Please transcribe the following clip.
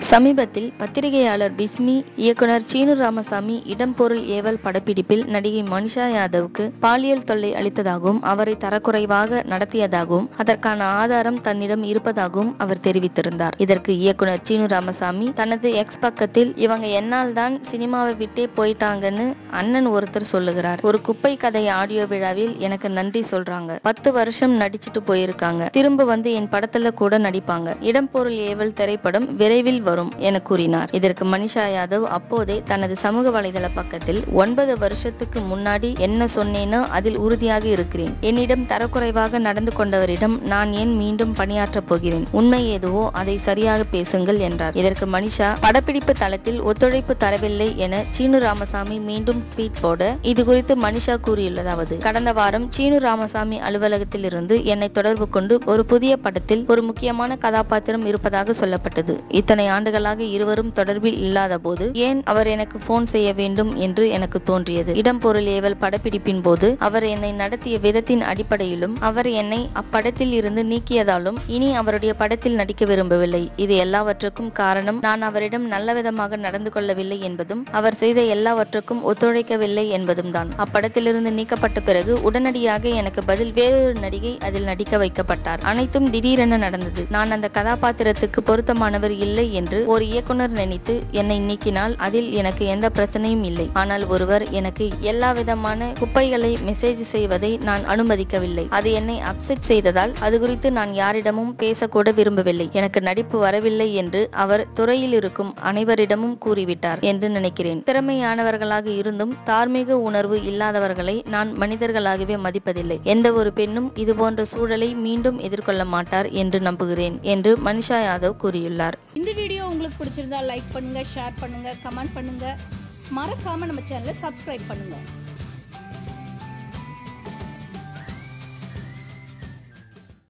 சமீபத்தில் பத்திரிகையாளர் பிஸ்மி இயக்குனர் சீனு ராமசாமி இடம்பொருள் ஏவல் படப்பிடிப்பில் நடிகை மனிஷா யாதவுக்கு பாலியல் தொல்லை அளித்ததாகவும் அவரை தரக்குறைவாக நடத்தியதாகவும் அதற்கான ஆதாரம் தன்னிடம் இருப்பதாகவும் அவர் தெரிவித்திருந்தார் இதற்கு இயக்குனர் சீனு ராமசாமி தனது எக்ஸ் பக்கத்தில் இவங்க என்னால் தான் சினிமாவை விட்டே போயிட்டாங்கன்னு அண்ணன் ஒருத்தர் சொல்லுகிறார் ஒரு குப்பை கதை ஆடியோ விழாவில் எனக்கு நன்றி சொல்றாங்க பத்து வருஷம் நடிச்சிட்டு போயிருக்காங்க திரும்ப வந்து என் படத்துல கூட நடிப்பாங்க இடம்பொருள் ஏவல் திரைப்படம் விரைவில் வரும் என கூறினார் இதற்கு மனிஷா யாதவ் அப்போதே தனது சமூக வலைதள பக்கத்தில் ஒன்பது வருஷத்துக்கு முன்னாடி என்ன சொன்னேனோ அதில் உறுதியாக இருக்கிறேன் என்னிடம் தரக்குறைவாக நடந்து கொண்டவரிடம் நான் ஏன் மீண்டும் பணியாற்றப் போகிறேன் உண்மை எதுவோ அதை சரியாக பேசுங்கள் என்றார் இதற்கு மனிஷா படப்பிடிப்பு தளத்தில் ஒத்துழைப்பு தரவில்லை என சீனு ராமசாமி மீண்டும் ட்வீட் போட இது குறித்து மனிஷா கூறியுள்ளதாவது கடந்த வாரம் சீனு ராமசாமி அலுவலகத்தில் இருந்து என்னை தொடர்பு கொண்டு ஒரு புதிய படத்தில் ஒரு முக்கியமான கதாபாத்திரம் இருப்பதாக சொல்லப்பட்டது இத்தனை ஆண்டுகளாக இருவரும் தொடர்பில் இல்லாத போது ஏன் அவர் எனக்கு போன் செய்ய வேண்டும் என்று எனக்கு தோன்றியது இடம்பொருள் ஏவல் படப்பிடிப்பின் போது அவர் என்னை நடத்திய விதத்தின் அடிப்படையிலும் அவர் என்னை அப்படத்தில் இருந்து நீக்கியதாலும் இனி அவருடைய படத்தில் நடிக்க விரும்பவில்லை இது எல்லாவற்றுக்கும் காரணம் நான் அவரிடம் நல்ல விதமாக நடந்து கொள்ளவில்லை என்பதும் அவர் செய்த எல்லாவற்றுக்கும் ஒத்துழைக்கவில்லை என்பதும் தான் அப்படத்திலிருந்து நீக்கப்பட்ட பிறகு உடனடியாக எனக்கு பதில் வேறொரு நடிகை அதில் நடிக்க வைக்கப்பட்டார் அனைத்தும் திடீரென நடந்தது நான் அந்த கதாபாத்திரத்துக்கு பொருத்தமானவர் இல்லை என்று ஒரு இயக்குனர் நினைத்து என்னை நீக்கினால் அதில் எனக்கு எந்த பிரச்சனையும் இல்லை ஆனால் ஒருவர் எனக்கு எல்லா விதமான குப்பைகளை மெசேஜ் செய்வதை நான் அனுமதிக்கவில்லை அது என்னை அப்செட் செய்ததால் அது குறித்து நான் யாரிடமும் பேசக்கூட விரும்பவில்லை எனக்கு நடிப்பு வரவில்லை என்று அவர் துறையில் இருக்கும் அனைவரிடமும் கூறிவிட்டார் என்று நினைக்கிறேன் திறமையானவர்களாக இருந்தும் தார்மீக உணர்வு இல்லாதவர்களை நான் மனிதர்களாகவே மதிப்பதில்லை எந்த ஒரு பெண்ணும் இதுபோன்ற சூழலை மீண்டும் எதிர்கொள்ள மாட்டார் என்று நம்புகிறேன் என்று மனிஷா யாதவ் கூறியுள்ளார் இந்த வீடியோ உங்களுக்கு பிடிச்சிருந்தா லைக் பண்ணுங்க ஷேர் பண்ணுங்க கமெண்ட் பண்ணுங்க மறக்காம நம்ம சேனலை சப்ஸ்கிரைப் பண்ணுங்க